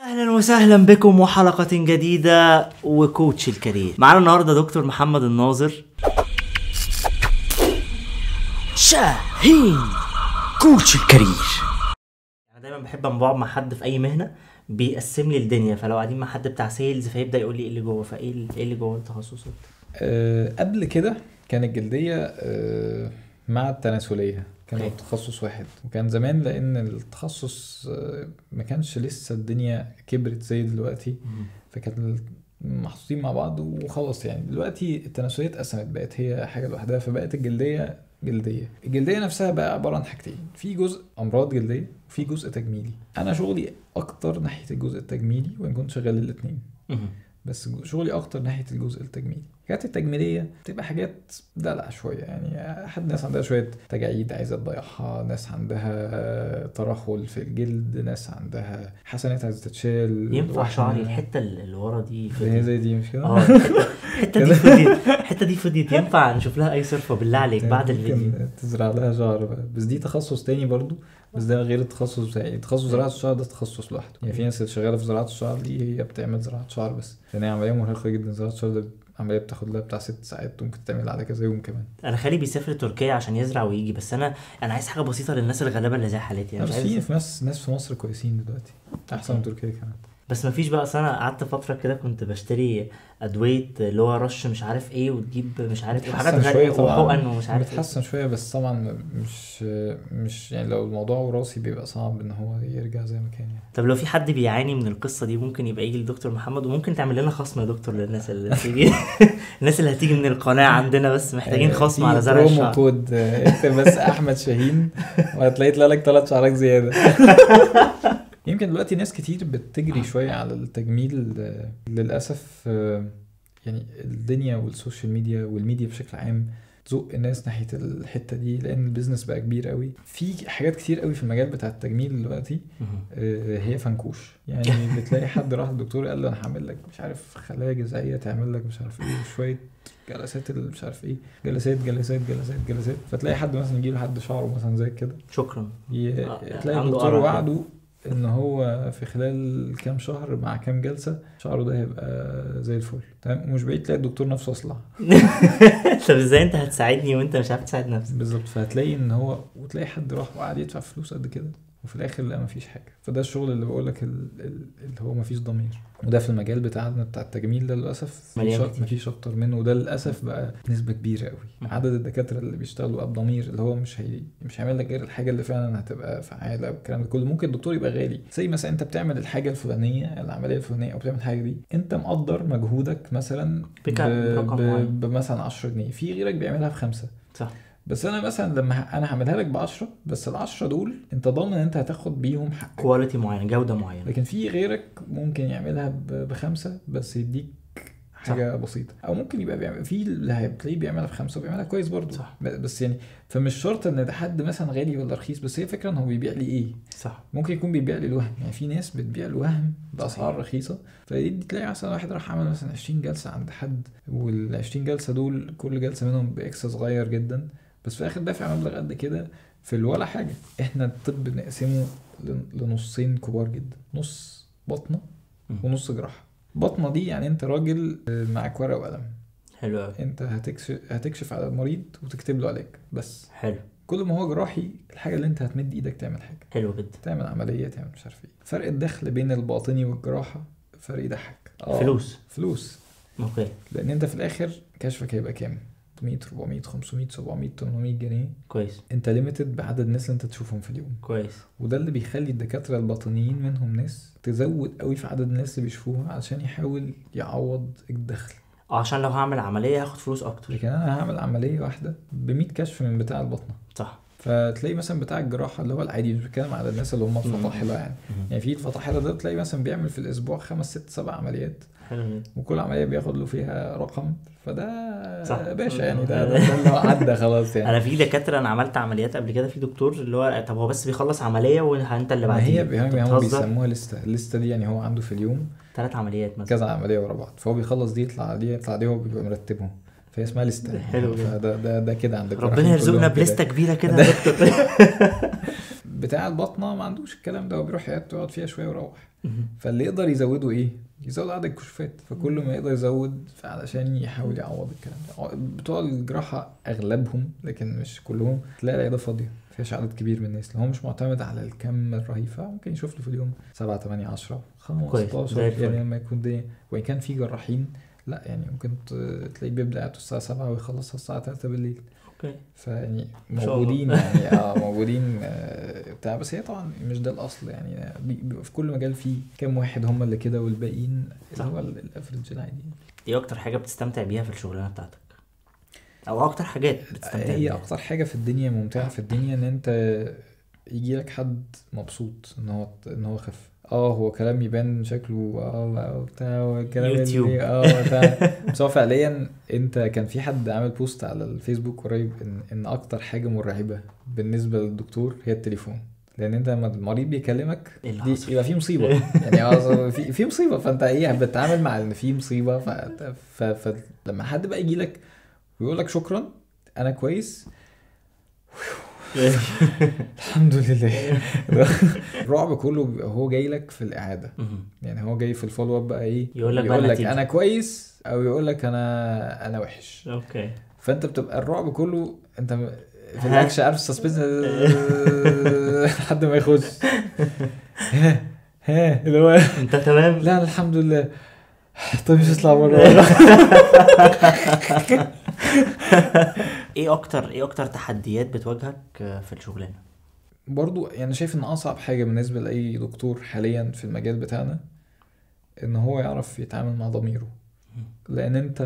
اهلا وسهلا بكم وحلقة جديدة وكوتش الكارير معانا النهاردة دكتور محمد الناظر شاهين كوتش الكارير انا دايما بحب اما بقعد مع حد في اي مهنة بيقسم لي الدنيا فلو قاعدين مع حد بتاع سيلز فيبدا يقول لي ايه اللي جوه فايه ال- ايه اللي جوه التخصصات أه قبل كده كان الجلدية أه مع التناسلية كانوا أوكي. تخصص واحد وكان زمان لأن التخصص أه ما كانش لسه الدنيا كبرت زي دلوقتي فكان محطوطين مع بعض وخلاص يعني دلوقتي التناسلية اتقسمت بقت هي حاجة لوحدها فبقت الجلدية جلدية الجلدية نفسها بقى عبارة عن حاجتين في جزء أمراض جلدية وفي جزء تجميلي أنا شغلي أكتر ناحية الجزء التجميلي وإن كنت شغال الاتنين مهم. بس شغلي اكتر ناحيه الجزء التجميلي الحاجات التجميليه بتبقى حاجات دلع شويه يعني حد ناس عندها شويه تجاعيد عايزه تضيعها ناس عندها ترهل في الجلد ناس عندها حسنات عايزه تتشال ينفع واحدة شعري منها- الحتة اللي ورا دي اللي هي فضيت زي دي مش كده؟ اه الحتة- الحتة دي فضيت الحتة دي فضيت ينفع نشوف لها اي صرفة بالله عليك بعد ممكن الفيديو تزرع لها شعر بقى بس دي تخصص تاني برضو بس ده غير التخصص بتاعي تخصص زراعة الشعر ده تخصص لوحده يعني في ناس اللي شغالة في زراعة الشعر دي هي بتعمل زراعة شعر بس لأن هي عملية مرهقة جدا زراعة الشعر ده عملية بتاخد لها بتاع ست ساعات وممكن تعمل على كذا يوم كمان انا خالي بيسافر تركيا عشان يزرع ويجي بس انا انا عايز حاجه بسيطه للناس الغلابه اللي زي حالتي لا انا بس مش في عايز في ناس ناس في مصر كويسين دلوقتي أحسن من تركيا كمان بس ما فيش بقى أصل انا قعدت فتره كده كنت بشتري ادويه اللي هو رش مش عارف ايه وتجيب مش عارف ايه وحاجات بتحسن شوية غاليه طبعا وحقن ومش عارف ايه بتحسن شوية بس طبعا مش مش يعني لو الموضوع وراثي بيبقى صعب إن هو يرجع زي ما كان يعني طب لو في حد بيعاني من القصه دي ممكن يبقى يجي لدكتور محمد وممكن تعمل لنا خصم يا دكتور للناس اللي هتيجي الناس اللي هتيجي من القناه عندنا بس محتاجين آه، خصم في على زرع برومو الشعر كود آه، اكتب بس احمد شاهين وهتلاقي يطلع لك ثلاث شعرات زياده يمكن دلوقتي ناس كتير بتجري شويه على التجميل آه، للاسف آه، يعني الدنيا والسوشيال ميديا والميديا بشكل عام تزق الناس ناحيه الحته دي لان البيزنس بقى كبير قوي في حاجات كتير قوي في المجال بتاع التجميل دلوقتي مهم. آه، هي فنكوش يعني بتلاقي حد راح للدكتور قال له انا هعمل لك مش عارف خلايا جذعيه تعمل لك مش عارف ايه شويه جلسات ال- مش عارف ايه جلسات جلسات جلسات جلسات فتلاقي حد مثلا يجي له حد شعره مثلا زي كده شكرا ي- آه، تلاقي عنده الدكتور قرع. وعده ان هو في خلال كام شهر مع كام جلسه شعره ده هيبقى زي الفل تمام ومش بعيد تلاقي الدكتور نفسه اصلع طب ازاي انت هتساعدني وانت مش عارف تساعد نفسك بالظبط فهتلاقي ان هو وتلاقي حد راح وقعد يدفع فلوس قد كده وفي الاخر لا مفيش حاجه فده الشغل اللي بقول لك ال- ال- اللي هو مفيش ضمير وده في المجال بتاعنا بتاع التجميل ده للاسف مليان مفيش- كتير. مفيش اكتر منه وده للاسف بقى نسبه كبيره قوي مم. عدد الدكاتره اللي بيشتغلوا بقى بضمير اللي هو مش هي مش هيعمل لك غير الحاجه اللي فعلا هتبقى فعاله والكلام ده كله ممكن الدكتور يبقى غالي زي مثلا انت بتعمل الحاجه الفلانيه العمليه الفلانيه او بتعمل الحاجه دي انت مقدر مجهودك مثلا بكام؟ برقم معين. ب... بمثلا 10 جنيه في غيرك بيعملها بخمسه صح بس انا مثلا لما ه- انا هعملها لك ب 10 بس ال 10 دول انت ضامن ان انت هتاخد بيهم حقك كواليتي معينه جوده معينه لكن في غيرك ممكن يعملها ب- بخمسه بس يديك حاجه بسيطه او ممكن يبقى بيعمل في اللي هتلاقيه بيعملها بخمسه وبيعملها كويس برضه صح. ب- بس يعني فمش شرط ان ده حد مثلا غالي ولا رخيص بس هي فكره ان هو بيبيع لي ايه صح ممكن يكون بيبيع لي الوهم يعني في ناس بتبيع الوهم باسعار رخيصه فيدي تلاقي مثلا واحد راح عمل مثلا 20 جلسه عند حد وال 20 جلسه دول كل جلسه منهم باكس صغير جدا بس في الاخر دافع مبلغ قد كده في ولا حاجه احنا الطب بنقسمه لن- لنصين كبار جدا نص بطنه مم. ونص جراحه بطنه دي يعني انت راجل آه، معاك ورقه وقلم حلو قوي انت هتكشف هتكشف على المريض وتكتب له علاج بس حلو كل ما هو جراحي الحاجه اللي انت هتمد ايدك تعمل حاجه حلو جدا تعمل عملية تعمل مش عارف ايه فرق الدخل بين الباطني والجراحة فرق يضحك آه، فلوس فلوس اوكي لان انت في الاخر كشفك هيبقى كام 300 400 500 700 800 جنيه كويس انت ليميتد بعدد الناس اللي انت تشوفهم في اليوم كويس وده اللي بيخلي الدكاترة الباطنيين منهم ناس تزود قوي في عدد الناس اللي بيشوفوها علشان يحاول يعوض الدخل اه عشان لو هعمل عمليه هاخد فلوس اكتر لكن انا هعمل عملية واحدة ب 100 كشف من بتاع البطنة صح فتلاقي مثلا بتاع الجراحة اللي هو العادي مش بتكلم على الناس اللي هم الفطاحلة يعني مم. يعني في الفطاحلة ده تلاقي مثلا بيعمل في الأسبوع خمس ست سبع عمليات حلو جدا وكل عملية بياخد له فيها رقم فده صح. باشا يعني ده ده, ده اللي هو عدى خلاص يعني انا في دكاتره انا عملت عمليات قبل كده في دكتور اللي هو طب هو بس بيخلص عمليه وانت اللي ما بعديه هي انت هم بتهزر بيسموها لستة الليستة دي يعني هو عنده في اليوم ثلاث عمليات مثلا كذا عملية ورا بعض فهو بيخلص دي يطلع دي يطلع دي هو بيبقى مرتبهم فهي اسمها لستة حلو جدا. فده ده ده كده عند ربنا الجراحين يرزقنا كلهم كده. بليسته كبيره كده يا دكتور بتاع البطنه ما عندوش الكلام ده هو بيروح عيادته يقعد فيها شويه ويروح فاللي يقدر يزوده ايه يزود عدد الكشوفات فكل ما يقدر يزود علشان يحاول يعوض الكلام ده بتوع الجراحه اغلبهم لكن مش كلهم تلاقي العياده فاضيه فيهاش عدد كبير من الناس اللي هو مش معتمد على الكم الرهيب فممكن يشوف له في اليوم 7 8 10 كويس، 15 زي الفل. يعني لما يكون الدنيا وان كان في جراحين لا يعني ممكن ت- تلاقيه بيبدا قعدته الساعه 7 ويخلصها الساعه 3 بالليل اوكي فيعني ما شاء الله. موجودين يعني اه موجودين آه، بتاع بس هي طبعا مش ده الاصل يعني آه، بي- بيبقى في كل مجال في كام واحد هم اللي كده والباقيين صح. اللي هو ال- الافرج العادي ايه اكتر حاجه بتستمتع بيها في الشغلانه بتاعتك او اكتر حاجات بتستمتع هي بيها اكتر حاجه في الدنيا ممتعه في الدنيا ان انت يجي لك حد مبسوط ان هو ان هو خف اه هو كلام يبان شكله اه بتاع والكلام يوتيوب. اللي اه بتاع بس هو فعليا انت كان في حد عامل بوست على الفيسبوك قريب ان ان اكتر حاجه مرعبه بالنسبه للدكتور هي التفون لان انت لما المريض بيكلمك إيه اللي دي حصل؟ يبقى في مصيبه يعني هو أصلاً في في مصيبه فانت ايه بتتعامل مع ان في مصيبه ف... ف... فلما حد بقى يجي لك ويقول لك شكرا انا كويس الحمد لله الرعب كله بيبقى هو جاي لك في الاعاده مهم. يعني هو جاي في الفولو اب بقى ايه يقول لك بقى يقول لك النتيجة. انا كويس او يقول لك انا انا وحش اوكي فانت بتبقى الرعب كله انت م- في ها؟ الاكشن عارف السسبنس لحد ما يخش ها ها اللي هو انت تمام لا أنا الحمد لله طيب مش هطلع بره ايه اكتر ايه اكتر تحديات بتواجهك آه، في الشغلانه برضو يعني شايف ان اصعب حاجه بالنسبه لاي دكتور حاليا في المجال بتاعنا ان هو يعرف يتعامل مع ضميره لان انت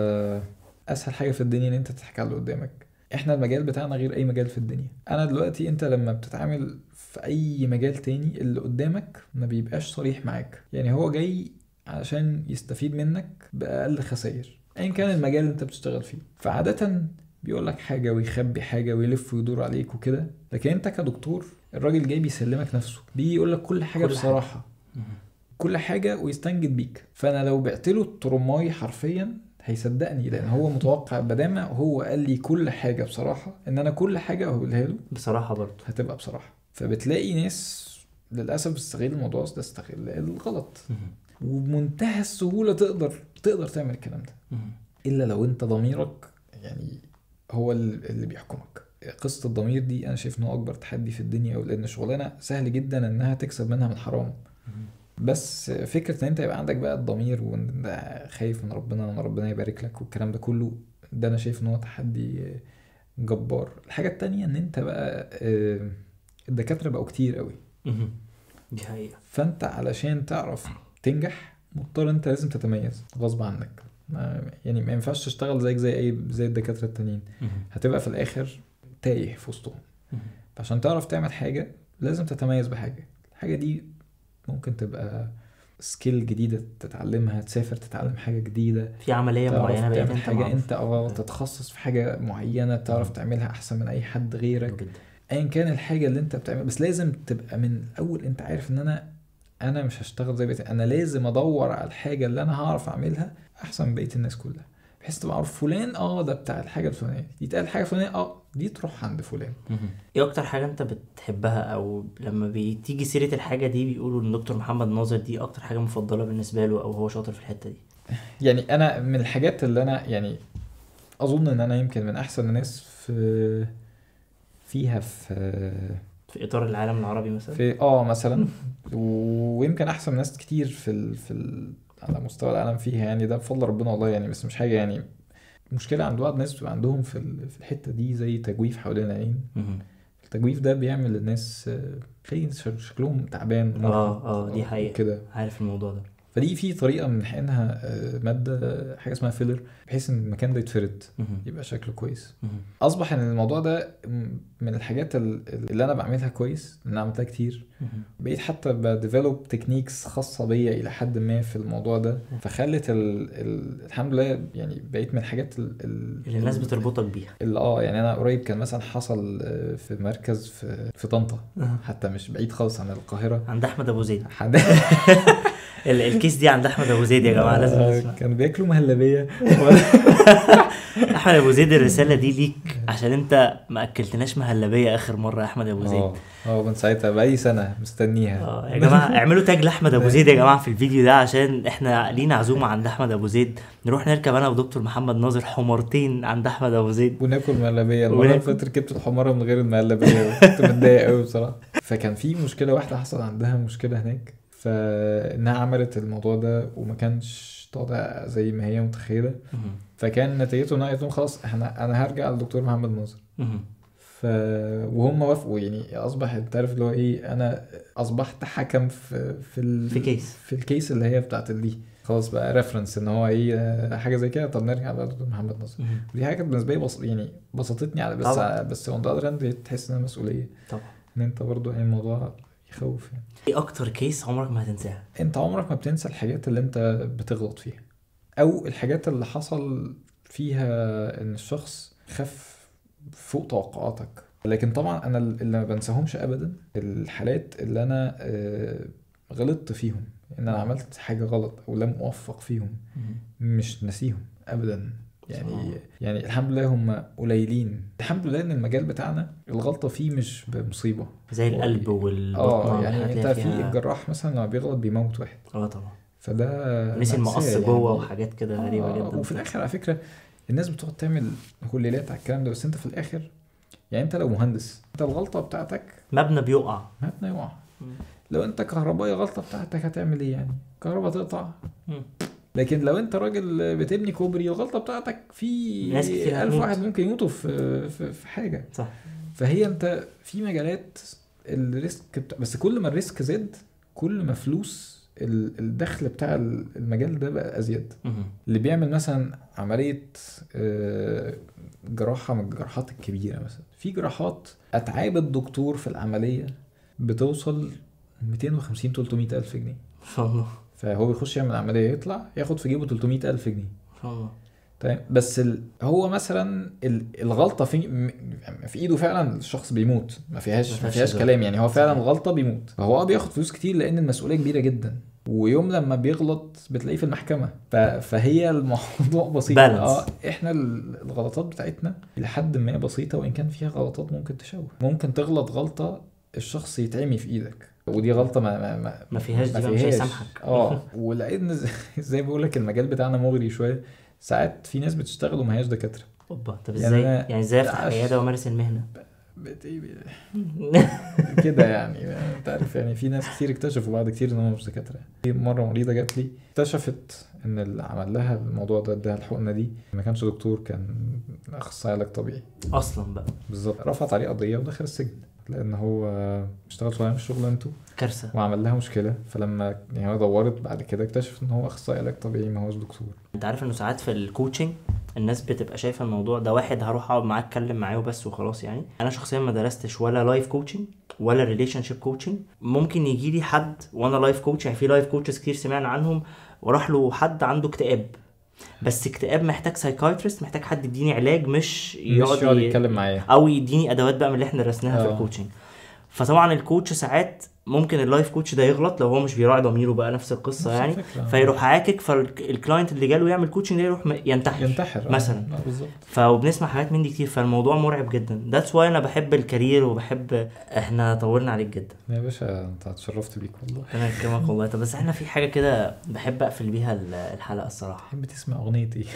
اسهل حاجه في الدنيا ان انت تضحك على اللي قدامك احنا المجال بتاعنا غير اي مجال في الدنيا انا دلوقتي انت لما بتتعامل في اي مجال تاني اللي قدامك ما بيبقاش صريح معاك يعني هو جاي علشان يستفيد منك باقل خسائر ايا كان المجال اللي انت بتشتغل فيه فعاده بيقول لك حاجه ويخبي حاجه ويلف ويدور عليك وكده لكن انت كدكتور الراجل جاي بيسلمك نفسه بيجي يقول لك كل حاجه كل حاجة. بصراحه كل حاجه ويستنجد بيك فانا لو بعت له الترماي حرفيا هيصدقني لان هو متوقع بدامه هو قال لي كل حاجه بصراحه ان انا كل حاجه هقولها له بصراحه برضو هتبقى بصراحه فبتلاقي ناس للاسف بتستغل الموضوع ده استغلال غلط وبمنتهى السهوله تقدر تقدر تعمل الكلام ده الا لو انت ضميرك يعني هو ال- اللي بيحكمك قصه الضمير دي انا شايف ان هو اكبر تحدي في الدنيا لان شغلانه سهل جدا انها تكسب منها من حرام بس فكره ان انت يبقى عندك بقى الضمير وان انت خايف من ربنا ان ربنا يبارك لك والكلام ده كله ده انا شايف ان هو تحدي جبار الحاجه التانية ان انت بقى آه، الدكاتره بقوا كتير قوي مهم. دي حقيقه فانت علشان تعرف تنجح مضطر انت لازم تتميز غصب عنك ما يعني ما ينفعش تشتغل زيك زي اي زي الدكاتره التانيين مهم. هتبقى في الاخر تايه في وسطهم مهم. فعشان تعرف تعمل حاجه لازم تتميز بحاجه الحاجه دي ممكن تبقى سكيل جديده تتعلمها تسافر تتعلم حاجه جديده في عمليه تعرف معينه بقيت تعمل انت حاجه معروف. انت اه تتخصص في حاجه معينه تعرف تعملها احسن من اي حد غيرك حلو جدا ايا كان الحاجه اللي انت بتعملها بس لازم تبقى من الاول انت عارف ان انا انا مش هشتغل زي بقية انا لازم ادور على الحاجه اللي انا هعرف اعملها احسن من بقيه الناس كلها بحيث تبقى عارف فلان اه ده بتاع الحاجه الفلانيه دي تقال الحاجه الفلانيه اه دي تروح عند فلان مهم. ايه اكتر حاجه انت بتحبها او لما بتيجي سيره الحاجه دي بيقولوا ان دكتور محمد ناظر دي اكتر حاجه مفضله بالنسبه له او هو شاطر في الحته دي يعني انا من الحاجات اللي انا يعني اظن ان انا يمكن من احسن الناس في فيها في في اطار العالم العربي مثلا في اه مثلا ويمكن احسن ناس كتير في ال... في ال... على مستوى العالم فيها يعني ده بفضل ربنا والله يعني بس مش حاجه يعني مشكله عند بعض الناس بتبقى عندهم في ال... في الحته دي زي تجويف حوالين العين مهم. التجويف ده بيعمل للناس آه، خلي شك- شكلهم تعبان اه اه دي حقيقه كده عارف الموضوع ده فدي في طريقه من حقنها آه، ماده حاجه اسمها فيلر بحيث ان المكان ده يتفرد مهم. يبقى شكله كويس مهم. اصبح ان الموضوع ده م- من الحاجات ال- اللي انا بعملها كويس ان انا عملتها كتير مهم. بقيت حتى بديفلوب تكنيكس خاصة بيا إلى حد ما في الموضوع ده فخلت ال... ال... الحمد لله يعني بقيت من الحاجات ال... ال... اللي الناس بتربطك بيها اللي اه يعني أنا قريب كان مثلا حصل آه، في مركز في في طنطا حتى مش بعيد خالص عن القاهرة عند احمد ابو زيد حد ال- الكيس دي عند احمد ابو زيد يا جماعه لازم آه، نسمع كانوا بياكلوا مهلبية احمد ابو زيد الرساله دي ليك عشان انت ما اكلتناش مهلبيه اخر مره يا احمد ابو زيد اه اه من ساعتها بقالي سنه مستنيها اه يا جماعه اعملوا تاج لاحمد ابو زيد يا جماعه في الفيديو ده عشان احنا لينا عزومه عند احمد ابو زيد نروح نركب انا ودكتور محمد ناظر حمارتين عند احمد ابو زيد وناكل مهلبيه المره اللي وناكل. فاتت ركبت الحماره من غير المهلبيه كنت متضايق قوي بصراحه فكان في مشكله واحده حصل عندها مشكله هناك فانها عملت الموضوع ده وما كانش طالع زي ما هي متخيله مهم. فكان نتيجته انها قالت لهم خلاص احنا انا هرجع للدكتور محمد ناصر مهم. ف وهم وافقوا يعني اصبح انت عارف اللي هو ايه انا اصبحت حكم في في ال... في كيس. في الكيس اللي هي بتاعت دي خلاص بقى ريفرنس ان هو ايه آه، حاجه زي كده طب نرجع بقى لدكتور محمد ناصر مهم. ودي حاجه كانت بالنسبه لي بص... يعني بسطتني على بس طبعا. بس اون ذا اذر هاند تحس انها مسؤوليه طبعا ان انت برضو يعني الموضوع يخوف يعني ايه اكتر كيس عمرك ما هتنساها انت عمرك ما بتنسى الحاجات اللي انت بتغلط فيها او الحاجات اللي حصل فيها ان الشخص خف فوق توقعاتك لكن طبعا انا اللي ما بنساهمش ابدا الحالات اللي انا آه، غلطت فيهم ان انا عملت حاجه غلط او لم اوفق فيهم مهم. مش ناسيهم ابدا صح. يعني يعني الحمد لله هم قليلين الحمد لله ان المجال بتاعنا الغلطه فيه مش بمصيبه زي القلب والبطن اه يعني والحاجات انت اللي في فيها- الجراح مثلا لما بيغلط بيموت واحد اه طبعا فده نسي المقص مأساة جوه يعني. وحاجات كده غريبه آه، جدا وفي الاخر على فكره الناس بتقعد تعمل هليلات على الكلام ده بس انت في الاخر يعني انت لو مهندس انت الغلطه بتاعتك مبنى بيقع مبنى يقع مم. لو انت كهربائي غلطه بتاعتك هتعمل ايه يعني كهرباء تقطع مم. لكن لو انت راجل بتبني كوبري الغلطه بتاعتك في ناس كتير ألف هتموت. واحد ممكن يموتوا في في, في حاجه صح فهي انت في مجالات الريسك بتاع بس كل ما الريسك زاد كل ما فلوس ال- الدخل بتاع المجال ده بقى ازيد مهم. اللي بيعمل مثلا عملية آه، جراحة من الجراحات الكبيرة مثلا في جراحات أتعاب الدكتور في العملية بتوصل 250 300 ألف جنيه ما شاء الله فهو بيخش يعمل عملية يطلع ياخد في جيبه 300 ألف جنيه ما شاء الله تمام بس ال... هو مثلا ال- الغلطة في م- في ايده فعلا الشخص بيموت ما ما فيهاش ما فيهاش فيهاش هزار. كلام يعني هو فعلا صحيح. غلطة بيموت فهو اه بياخد فلوس كتير لأن المسؤولية كبيرة جدا ويوم لما بيغلط بتلاقيه في المحكمة ف... فهي الموضوع بسيط Balance. اه احنا ال- الغلطات بتاعتنا لحد ما بسيطة وإن كان فيها غلطات ممكن تشوه ممكن تغلط غلطة الشخص يتعمي في ايدك ودي غلطه ما ما ما, ما فيهاش دي بقى مش هيسامحك. اه ولان زي- زي ما بقول لك المجال بتاعنا مغري شويه ساعات في ناس بتشتغل وما هياش دكاتره اوبا طب يعني ازاي أنا- يعني ازاي افتح عش- عياده وامارس المهنه بت- كده يعني انت عارف يعني في ناس كتير اكتشفوا بعد كتير ان هم مش دكاتره في مره مريضه جات لي اكتشفت ان اللي عمل لها الموضوع ده اداها الحقنه دي ما كانش دكتور كان اخصائي علاج طبيعي اصلا بقى بالظبط رفعت عليه قضيه ودخل السجن لان هو اشتغل شغلانه مش شغلانته كارثه وعمل لها مشكله فلما يعني هو دورت بعد كده اكتشف ان هو اخصائي علاج طبيعي ما هوش دكتور انت عارف انه ساعات في الكوتشنج الناس بتبقى شايفه الموضوع ده واحد هروح اقعد معاه اتكلم معاه وبس وخلاص يعني انا شخصيا ما درستش ولا لايف كوتشنج ولا ريليشن شيب كوتشنج ممكن يجي لي حد وانا لايف كوتش يعني في لايف كوتشز كتير سمعنا عنهم وراح له حد عنده اكتئاب بس اكتئاب محتاج سايكايترست محتاج حد يديني علاج مش مش يقعد ي- يتكلم معايا او يديني ادوات بقى من اللي احنا درسناها في آه. الكوتشنج فطبعا الكوتش ساعات ممكن اللايف كوتش ده يغلط لو هو مش بيراعي ضميره بقى نفس القصه نفس يعني الفكرة. فيروح عاكك فالكلاينت اللي جاله يعمل كوتشنج ده يروح م- ينتحر ينتحر آه. مثلا آه، بالظبط فبنسمع حاجات من دي كتير فالموضوع مرعب جدا ذاتس واي انا بحب الكارير وبحب احنا طولنا عليك جدا يا باشا انت اتشرفت بيك والله انا يكرمك والله طب بس احنا في حاجه كده بحب اقفل بيها ال- الحلقه الصراحه تحب تسمع اغنيه ايه؟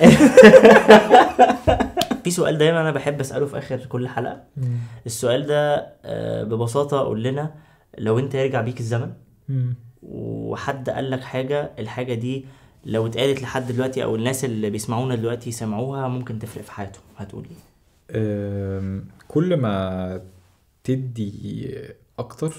في سؤال دايما انا بحب اساله في اخر كل حلقه السؤال ده آه، ببساطه قول لنا لو انت يرجع بيك الزمن مم. وحد قال لك حاجه الحاجه دي لو اتقالت لحد دلوقتي او الناس اللي بيسمعونا دلوقتي سمعوها ممكن تفرق في حياتهم هتقول ايه أم، كل ما تدي اكتر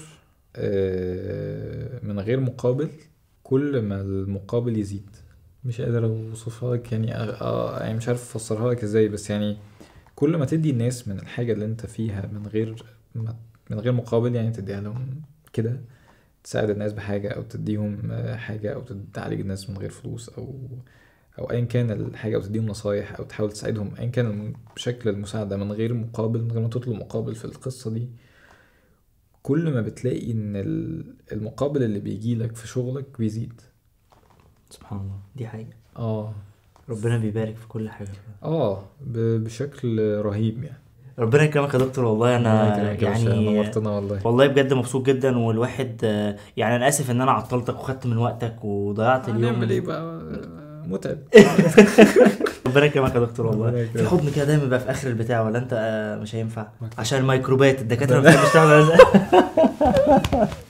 أه، من غير مقابل كل ما المقابل يزيد مش قادر اوصفها لك يعني أ- اه يعني مش عارف افسرها لك ازاي بس يعني كل ما تدي الناس من الحاجة اللي انت فيها من غير ما- من غير مقابل يعني تديها لهم كده تساعد الناس بحاجة او تديهم آه، حاجة او تعالج الناس من غير فلوس او او ايا كان الحاجه او تديهم نصايح او تحاول تساعدهم ايا كان الم- شكل المساعده من غير مقابل من غير ما تطلب مقابل في القصه دي كل ما بتلاقي ان ال- المقابل اللي بيجي لك في شغلك بيزيد سبحان الله دي حقيقه اه ربنا بيبارك في كل حاجه اه ب- بشكل رهيب يعني ربنا يكرمك يا دكتور والله انا ربنا يكرمك يا باشا، يعني نورتنا والله والله بجد مبسوط جدا والواحد آه، يعني انا اسف ان انا عطلتك وخدت من وقتك وضيعت اليوم هنعمل ايه بقى متعب ربنا يكرمك يا دكتور والله ربنا في يكرمك. حضن كده دايما بقى في اخر البتاع ولا انت آه، مش هينفع ما كده. عشان الميكروبات الدكاتره ما بتحبش تعمل